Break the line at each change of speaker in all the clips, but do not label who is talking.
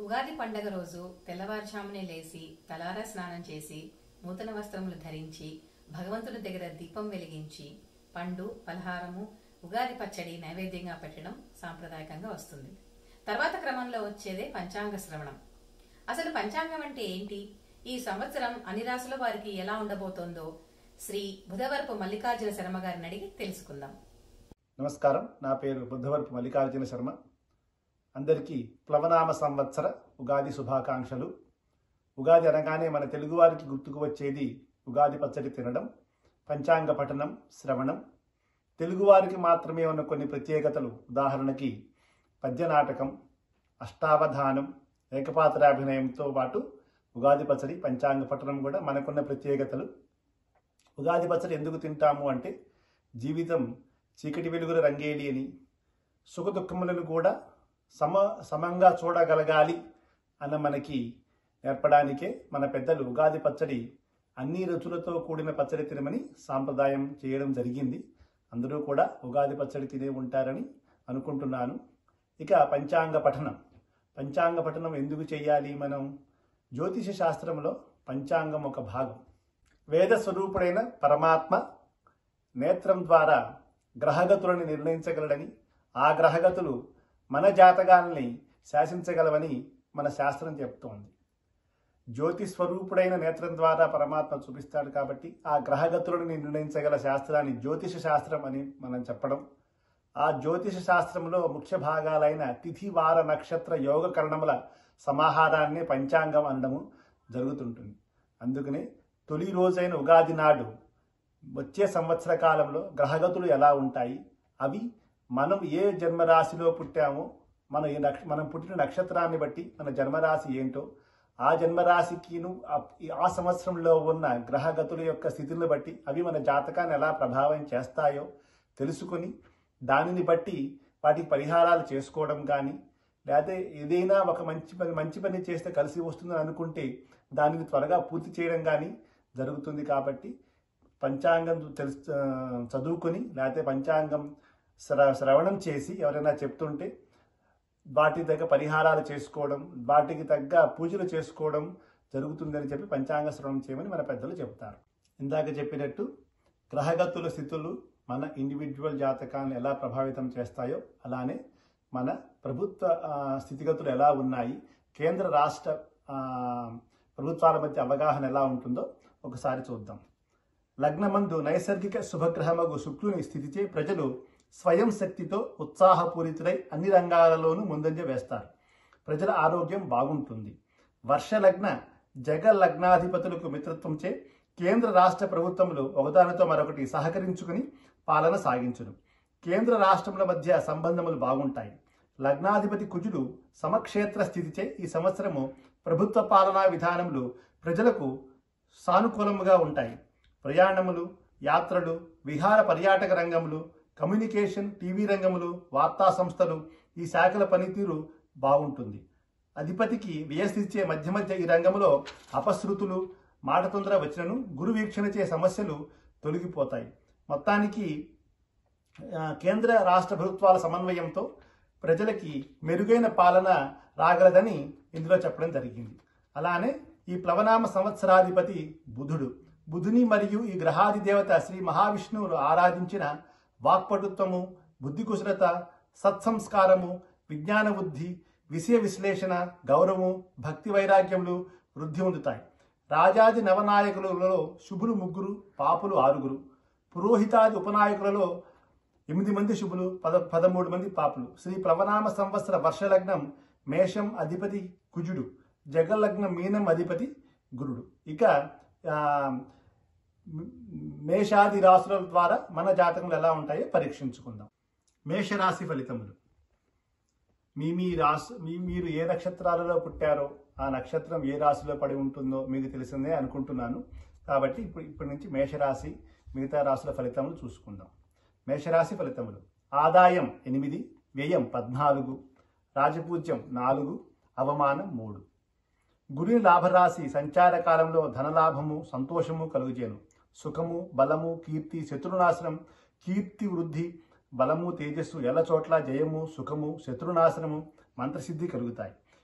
ఉగాది పండగ రోజు తెల్లవారుజామునే లేచి తలారా స్నానం చేసి నూతన వస్త్రములు ధరించి భగవంతుని దగ్గర దీపం వెలిగించి పండు పలహారము ఉగాది పచ్చడి నైవేద్యంగా పెట్టడం సాంప్రదాయకంగా వస్తుంది తర్వాత క్రమంలో వచ్చేదే పంచాంగ శ్రవణం అసలు పంచాంగం అంటే ఏంటి ఈ సంవత్సరం అన్ని రాసుల వారికి ఎలా ఉండబోతోందో శ్రీ బుధవరపు మల్లికార్జున శర్మ గారిని అడిగి తెలుసుకుందాం
నమస్కారం నా పేరు బుద్ధవరపు మల్లికార్జున శర్మ అందరికీ ప్లవనామ సంవత్సర ఉగాది శుభాకాంక్షలు ఉగాది అనగానే మన తెలుగువారికి గుర్తుకు వచ్చేది ఉగాది పచ్చడి తినడం పంచాంగ పఠనం శ్రవణం తెలుగువారికి మాత్రమే ఉన్న కొన్ని ప్రత్యేకతలు ఉదాహరణకి పద్య నాటకం అష్టావధానం ఏకపాత్రాభినయంతో పాటు ఉగాది పచ్చడి పంచాంగ పఠనం కూడా మనకున్న ప్రత్యేకతలు ఉగాది పచ్చడి ఎందుకు తింటాము అంటే జీవితం చీకటి వెలుగుల రంగేలి అని సుఖ దుఃఖములను కూడా సమ సమంగా చూడగలగాలి అన్న మనకి నేర్పడానికే మన పెద్దలు ఉగాది పచ్చడి అన్ని రుచులతో కూడిన పచ్చడి తినమని సాంప్రదాయం చేయడం జరిగింది అందరూ కూడా ఉగాది పచ్చడి తినే ఉంటారని అనుకుంటున్నాను ఇక పంచాంగ పఠనం పంచాంగ పఠనం ఎందుకు చేయాలి మనం జ్యోతిష శాస్త్రంలో పంచాంగం ఒక భాగం వేద స్వరూపుడైన పరమాత్మ నేత్రం ద్వారా గ్రహగతులను నిర్ణయించగలడని ఆ గ్రహగతులు మన జాతకాలని శాసించగలవని మన శాస్త్రం చెప్తోంది జ్యోతి స్వరూపుడైన నేత్రం ద్వారా పరమాత్మ చూపిస్తాడు కాబట్టి ఆ గ్రహగతులను నిర్ణయించగల శాస్త్రాన్ని జ్యోతిష శాస్త్రం అని మనం చెప్పడం ఆ జ్యోతిష శాస్త్రంలో ముఖ్య భాగాలైన తిథి వార నక్షత్ర యోగ కరణముల సమాహారాన్ని పంచాంగం అనడము జరుగుతుంటుంది అందుకనే తొలి రోజైన ఉగాది నాడు వచ్చే సంవత్సర కాలంలో గ్రహగతులు ఎలా ఉంటాయి అవి మనం ఏ జన్మరాశిలో పుట్టామో మన ఈ నక్ష మనం పుట్టిన నక్షత్రాన్ని బట్టి మన జన్మరాశి ఏంటో ఆ జన్మరాశికిను ఆ- ఆ సంవత్సరంలో ఉన్న గ్రహగతుల యొక్క స్థితిని బట్టి అవి మన జాతకాన్ని ఎలా ప్రభావం చేస్తాయో తెలుసుకొని దానిని బట్టి వాటికి పరిహారాలు చేసుకోవడం కానీ లేకపోతే ఏదైనా ఒక మంచి పని మంచి పని చేస్తే కలిసి వస్తుందని అనుకుంటే దానిని త్వరగా పూర్తి చేయడం కానీ జరుగుతుంది కాబట్టి పంచాంగం తెలుసు చదువుకొని లేకపోతే పంచాంగం శ్ర శ్రవణం చేసి ఎవరైనా చెప్తుంటే వాటి తగ్గ పరిహారాలు చేసుకోవడం వాటికి తగ్గ పూజలు చేసుకోవడం జరుగుతుందని చెప్పి పంచాంగ శ్రవణం చేయమని మన పెద్దలు చెప్తారు ఇందాక చెప్పినట్టు గ్రహగతుల స్థితులు మన ఇండివిజువల్ జాతకాన్ని ఎలా ప్రభావితం చేస్తాయో అలానే మన ప్రభుత్వ ఆ, స్థితిగతులు ఎలా ఉన్నాయి కేంద్ర రాష్ట్ర ఆ, ప్రభుత్వాల మధ్య అవగాహన ఎలా ఉంటుందో ఒకసారి చూద్దాం లగ్నమందు నైసర్గిక శుభగ్రహమగు శుక్రుని స్థితిచే ప్రజలు స్వయం శక్తితో ఉత్సాహపూరితులై అన్ని రంగాలలోనూ ముందంజ వేస్తారు ప్రజల ఆరోగ్యం బాగుంటుంది వర్షలగ్న జగ లగ్నాధిపతులకు మిత్రత్వంచే కేంద్ర రాష్ట్ర ప్రభుత్వములు ఒకదానితో మరొకటి సహకరించుకుని పాలన సాగించును కేంద్ర రాష్ట్రముల మధ్య సంబంధములు బాగుంటాయి లగ్నాధిపతి కుజుడు సమక్షేత్ర స్థితిచే ఈ సంవత్సరము ప్రభుత్వ పాలనా విధానములు ప్రజలకు సానుకూలముగా ఉంటాయి ప్రయాణములు యాత్రలు విహార పర్యాటక రంగములు కమ్యూనికేషన్ టీవీ రంగములు వార్తా సంస్థలు ఈ శాఖల పనితీరు బాగుంటుంది అధిపతికి వ్యయస్థిచ్చే మధ్య మధ్య ఈ రంగంలో అపశృతులు మాట తొందర వచ్చినను గురు వీక్షణచే సమస్యలు తొలగిపోతాయి మొత్తానికి ఆ, కేంద్ర రాష్ట్ర ప్రభుత్వాల సమన్వయంతో ప్రజలకి మెరుగైన పాలన రాగలదని ఇందులో చెప్పడం జరిగింది అలానే ఈ ప్లవనామ సంవత్సరాధిపతి బుధుడు బుధుని మరియు ఈ గ్రహాది దేవత శ్రీ మహావిష్ణువులు ఆరాధించిన వాక్పటుత్వము బుద్ధి కుశలత సత్సంస్కారము విజ్ఞాన బుద్ధి విషయ విశ్లేషణ గౌరవము భక్తి వైరాగ్యములు వృద్ధి పొందుతాయి రాజాది నవనాయకులలో శుభులు ముగ్గురు పాపులు ఆరుగురు పురోహితాది ఉపనాయకులలో ఎనిమిది మంది శుభులు పద పదమూడు మంది పాపులు శ్రీ ప్లవనామ సంవత్సర వర్షలగ్నం మేషం అధిపతి కుజుడు జగల్లగ్నం మీనం అధిపతి గురుడు ఇక ఆ, మ్- మేషాది రాశుల ద్వారా మన జాతకములు ఎలా ఉంటాయో పరీక్షించుకుందాం మేషరాశి ఫలితములు మీ మీ రాశి మీ మీరు ఏ నక్షత్రాలలో పుట్టారో ఆ నక్షత్రం ఏ రాశిలో పడి ఉంటుందో మీకు తెలిసిందే అనుకుంటున్నాను కాబట్టి ఇప్పుడు ఇప్పటి నుంచి మేషరాశి మిగతా రాశుల ఫలితములు చూసుకుందాం మేషరాశి ఫలితములు ఆదాయం ఎనిమిది వ్యయం పద్నాలుగు రాజపూజ్యం నాలుగు అవమానం మూడు గురి లాభరాశి సంచార కాలంలో ధనలాభము సంతోషము కలుగుచేను సుఖము బలము కీర్తి శత్రునాశనం కీర్తి వృద్ధి బలము తేజస్సు ఎల్ల చోట్ల జయము సుఖము శత్రునాశనము మంత్రసిద్ధి కలుగుతాయి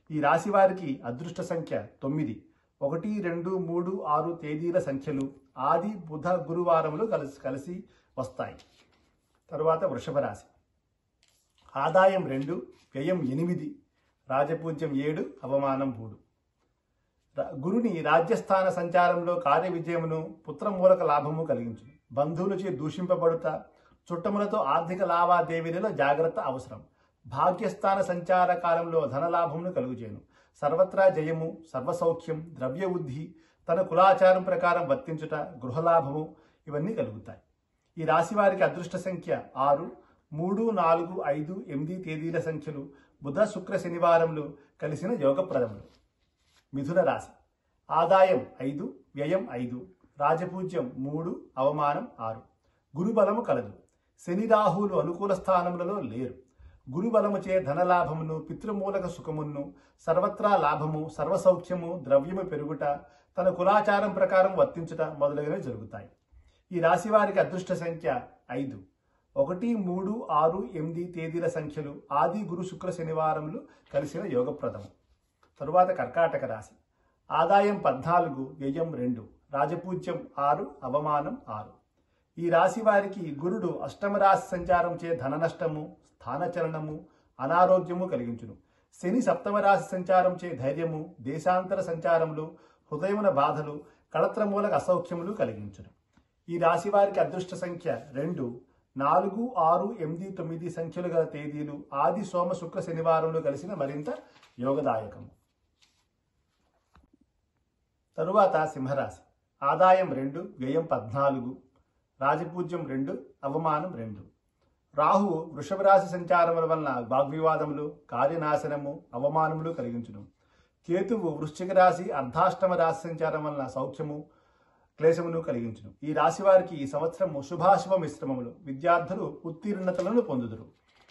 ఈ రాశి వారికి అదృష్ట సంఖ్య తొమ్మిది ఒకటి రెండు మూడు ఆరు తేదీల సంఖ్యలు ఆది బుధ గురువారములు కలిసి కలిసి వస్తాయి తరువాత వృషభ రాశి ఆదాయం రెండు వ్యయం ఎనిమిది రాజపూజ్యం ఏడు అవమానం మూడు ర- గురుని రాజ్యస్థాన సంచారంలో కార్య విజయమును పుత్రమూలక లాభము కలిగించు బంధువులచే దూషింపబడుట చుట్టములతో ఆర్థిక లావాదేవీలలో జాగ్రత్త అవసరం భాగ్యస్థాన సంచార కాలంలో ధనలాభమును కలుగుచేయను సర్వత్రా జయము సర్వసౌఖ్యం ద్రవ్య వృద్ధి తన కులాచారం ప్రకారం వర్తించుట గృహలాభము ఇవన్నీ కలుగుతాయి ఈ రాశి వారికి అదృష్ట సంఖ్య ఆరు మూడు నాలుగు ఐదు ఎనిమిది తేదీల సంఖ్యలు బుధ శుక్ర శనివారములు కలిసిన యోగప్రదములు మిథున రాశి ఆదాయం ఐదు వ్యయం ఐదు రాజపూజ్యం మూడు అవమానం ఆరు గురుబలము కలదు శని రాహువులు అనుకూల స్థానములలో లేరు గురుబలముచే ధనలాభమును పితృమూలక సుఖమును సర్వత్రా లాభము సర్వసౌఖ్యము ద్రవ్యము పెరుగుట తన కులాచారం ప్రకారం వర్తించుట మొదలగునవి జరుగుతాయి ఈ రాశి వారికి అదృష్ట సంఖ్య ఐదు ఒకటి మూడు ఆరు ఎనిమిది తేదీల సంఖ్యలు ఆది గురు శుక్ర శనివారములు కలిసిన యోగప్రదము తరువాత కర్కాటక రాశి ఆదాయం పద్నాలుగు వ్యయం రెండు రాజపూజ్యం ఆరు అవమానం ఆరు ఈ రాశి వారికి గురుడు అష్టమ రాశి సంచారం చే ధన నష్టము స్థానచలనము అనారోగ్యము కలిగించును శని సప్తమ రాశి సంచారం చే ధైర్యము దేశాంతర సంచారములు హృదయమున బాధలు కళత్రమూలక అసౌఖ్యములు కలిగించును ఈ రాశి వారికి అదృష్ట సంఖ్య రెండు నాలుగు ఆరు ఎనిమిది తొమ్మిది సంఖ్యలు గల తేదీలు ఆది సోమ శుక్ర శనివారంలో కలిసిన మరింత యోగదాయకము తరువాత సింహరాశి ఆదాయం రెండు వ్యయం పద్నాలుగు రాజపూజ్యం రెండు అవమానం రెండు రాహువు వృషభ రాశి సంచారముల వలన వాగ్వివాదములు కార్యనాశనము అవమానములు కలిగించును కేతువు వృశ్చిక రాశి అర్ధాష్టమ రాశి సంచారం వలన సౌఖ్యము క్లేశమును కలిగించును ఈ రాశి వారికి ఈ సంవత్సరము శుభాశుభ మిశ్రమములు విద్యార్థులు ఉత్తీర్ణతలను పొందుదురు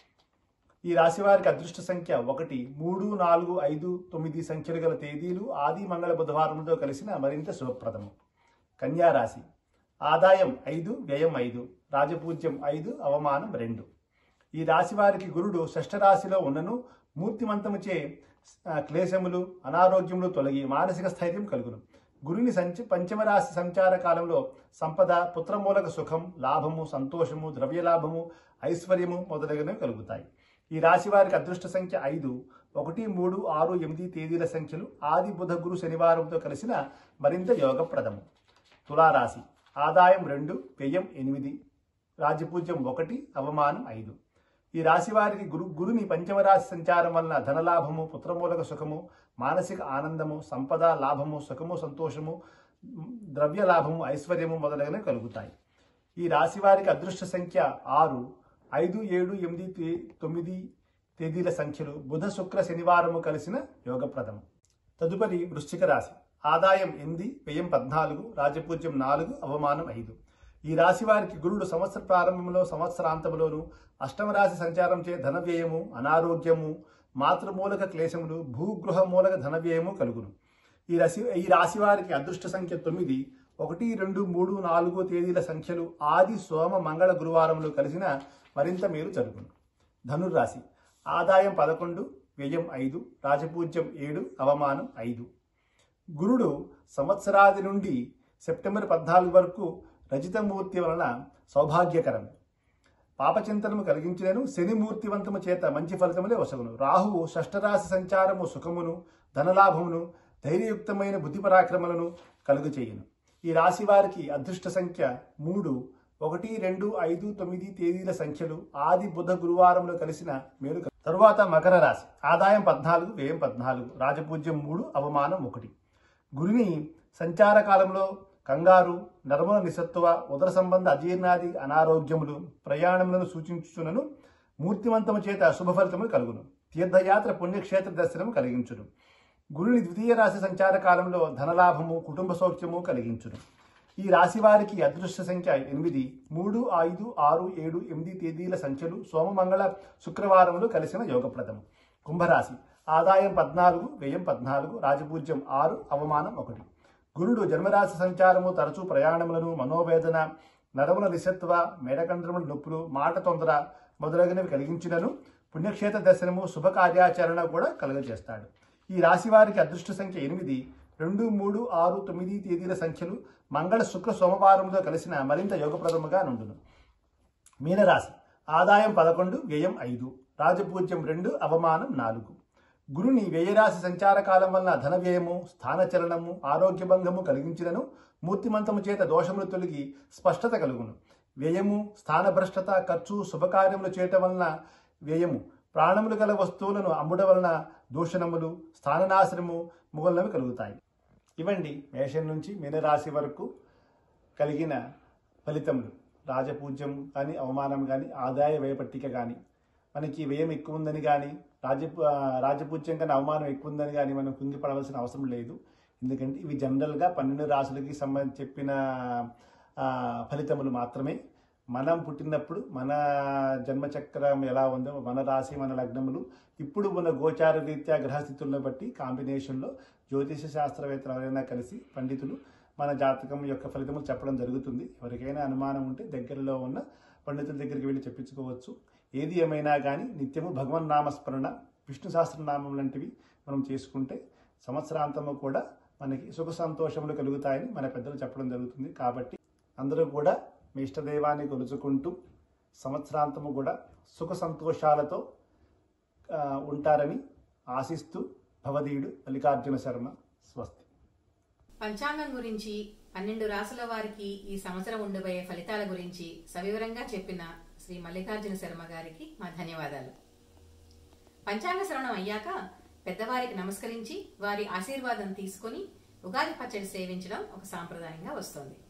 ఈ రాశి వారికి అదృష్ట సంఖ్య ఒకటి మూడు నాలుగు ఐదు తొమ్మిది సంఖ్యలు గల తేదీలు ఆది మంగళ బుధవారములతో కలిసిన మరింత శుభప్రదము కన్యా రాశి ఆదాయం ఐదు వ్యయం ఐదు రాజపూజ్యం ఐదు అవమానం రెండు ఈ రాశి వారికి గురుడు షష్ఠ రాశిలో ఉన్నను మూర్తిమంతముచే ఆ, క్లేశములు అనారోగ్యములు తొలగి మానసిక స్థైర్యం కలుగును గురుని సంచ పంచమ రాశి సంచార కాలంలో సంపద పుత్రమూలక సుఖం లాభము సంతోషము ద్రవ్యలాభము ఐశ్వర్యము మొదలగునవి కలుగుతాయి ఈ రాశి వారికి అదృష్ట సంఖ్య ఐదు ఒకటి మూడు ఆరు ఎనిమిది తేదీల సంఖ్యలు ఆది బుధ గురు శనివారంతో కలిసిన మరింత యోగప్రదము తులారాశి ఆదాయం రెండు వ్యయం ఎనిమిది రాజపూజ్యం ఒకటి అవమానం ఐదు ఈ రాశి వారికి గురు గురుని పంచమ రాశి సంచారం వలన ధనలాభము పుత్రమూలక సుఖము మానసిక ఆనందము సంపద లాభము సుఖము సంతోషము మ్, ద్రవ్య లాభము ఐశ్వర్యము మొదలైనవి కలుగుతాయి ఈ రాశి వారికి అదృష్ట సంఖ్య ఆరు ఐదు ఏడు ఎనిమిది తే- తొమ్మిది తేదీల సంఖ్యలు బుధ శుక్ర శనివారము కలిసిన యోగప్రదము తదుపరి వృశ్చిక రాశి ఆదాయం ఎనిమిది వ్యయం పద్నాలుగు రాజపూజ్యం నాలుగు అవమానం ఐదు ఈ రాశి వారికి గురుడు సంవత్సర ప్రారంభంలో సంవత్సరాంతములోను అష్టమ రాశి సంచారం చే ధన వ్యయము అనారోగ్యము మాతృమూలక క్లేశములు భూగృహ మూలక ధన వ్యయము కలుగును ఈ రాశి ఈ రాశి వారికి అదృష్ట సంఖ్య తొమ్మిది ఒకటి రెండు మూడు నాలుగు తేదీల సంఖ్యలు ఆది సోమ మంగళ గురువారములు కలిసిన మరింత మేలు జరుగును ధనుర్రాశి ఆదాయం పదకొండు వ్యయం ఐదు రాజపూజ్యం ఏడు అవమానం ఐదు గురుడు సంవత్సరాది నుండి సెప్టెంబర్ పద్నాలుగు వరకు రజితమూర్తి వలన సౌభాగ్యకరం పాపచింతనము కలిగించినను శనిమూర్తివంతము చేత మంచి ఫలితములే వసగును రాహువు షష్ఠరాశి సంచారము సుఖమును ధనలాభమును ధైర్యయుక్తమైన బుద్ధి పరాక్రమలను కలుగు చేయును ఈ రాశి వారికి అదృష్ట సంఖ్య మూడు ఒకటి రెండు ఐదు తొమ్మిది తేదీల సంఖ్యలు ఆది బుధ గురువారంలో కలిసిన మేలు కలుగు. తరువాత మకర రాశి ఆదాయం పద్నాలుగు వ్యయం పద్నాలుగు రాజపూజ్యం మూడు అవమానం ఒకటి గురిని సంచార కాలంలో కంగారు నర్మల నిసత్తువ ఉదర సంబంధ అజీర్ణాది అనారోగ్యములు ప్రయాణములను సూచించుచునను మూర్తివంతము చేత శుభ ఫలితములు కలుగును తీర్థయాత్ర పుణ్యక్షేత్ర దర్శనము కలిగించును గురుని ద్వితీయ రాశి సంచార కాలంలో ధనలాభము కుటుంబ సౌఖ్యము కలిగించును ఈ రాశి వారికి అదృష్ట సంఖ్య ఎనిమిది మూడు ఐదు ఆరు ఏడు ఎనిమిది తేదీల సంఖ్యలు సోమమంగళ శుక్రవారములు కలిసిన యోగప్రదము కుంభరాశి ఆదాయం పద్నాలుగు వ్యయం పద్నాలుగు రాజపూజ్యం ఆరు అవమానం ఒకటి గురుడు జన్మరాశి సంచారము తరచూ ప్రయాణములను మనోవేదన నరముల నిశత్వ మేడకండ్రముల నొప్పులు మాట తొందర మొదలగునవి కలిగించినను పుణ్యక్షేత్ర దర్శనము శుభ కార్యాచరణ కూడా కలుగజేస్తాడు ఈ రాశి వారికి అదృష్ట సంఖ్య ఎనిమిది రెండు మూడు ఆరు తొమ్మిది తేదీల సంఖ్యలు మంగళ శుక్ర సోమవారంలో కలిసిన మరింత యోగప్రదముగా నుండును మీనరాశి ఆదాయం పదకొండు వ్యయం ఐదు రాజపూజ్యం రెండు అవమానం నాలుగు గురుని వ్యయరాశి సంచార కాలం వలన ధన వ్యయము స్థానచలనము ఆరోగ్యభంగము కలిగించినను మూర్తిమంతము చేత దోషములు తొలగి స్పష్టత కలుగును వ్యయము స్థానభ్రష్టత ఖర్చు శుభకార్యములు చేయటం వలన వ్యయము ప్రాణములు గల వస్తువులను అమ్ముట వలన దూషణములు స్థాననాశనము మొదలైనవి కలుగుతాయి ఇవండి మేషం నుంచి మీనరాశి వరకు కలిగిన ఫలితములు రాజపూజ్యం కానీ అవమానం కానీ ఆదాయ వ్యయపట్టిక కానీ మనకి వ్యయం ఎక్కువ ఉందని కానీ రాజ రాజపూజ్యం కానీ అవమానం ఎక్కువ ఉందని కానీ మనం కుంగిపడవలసిన అవసరం లేదు ఎందుకంటే ఇవి జనరల్గా పన్నెండు రాశులకి సంబంధించి చెప్పిన ఆ, ఫలితములు మాత్రమే మనం పుట్టినప్పుడు మన జన్మచక్రం ఎలా ఉందో మన రాశి మన లగ్నములు ఇప్పుడు ఉన్న గోచార రీత్యా గ్రహస్థితులను బట్టి కాంబినేషన్లో జ్యోతిష శాస్త్రవేత్తలు ఎవరైనా కలిసి పండితులు మన జాతకం యొక్క ఫలితములు చెప్పడం జరుగుతుంది ఎవరికైనా అనుమానం ఉంటే దగ్గరలో ఉన్న పండితుల దగ్గరికి వెళ్ళి చెప్పించుకోవచ్చు ఏది ఏమైనా కానీ నిత్యము భగవన్ నామస్మరణ విష్ణు సహస్రనామం లాంటివి మనం చేసుకుంటే సంవత్సరాంతము కూడా మనకి సుఖ సంతోషములు కలుగుతాయని మన పెద్దలు చెప్పడం జరుగుతుంది కాబట్టి అందరూ కూడా మీ ఇష్టదైవాన్ని కొలుచుకుంటూ సంవత్సరాంతము కూడా సుఖ సంతోషాలతో ఆ, ఉంటారని ఆశిస్తూ భవదీయుడు మల్లికార్జున శర్మ స్వస్తి
పంచాంగం గురించి పన్నెండు రాసుల వారికి ఈ సంవత్సరం ఉండబోయే ఫలితాల గురించి సవివరంగా చెప్పిన శ్రీ మల్లికార్జున శర్మ గారికి మా ధన్యవాదాలు పంచాంగ శ్రవణం అయ్యాక పెద్దవారికి నమస్కరించి వారి ఆశీర్వాదం తీసుకొని ఉగాది పచ్చడి సేవించడం ఒక సాంప్రదాయంగా వస్తోంది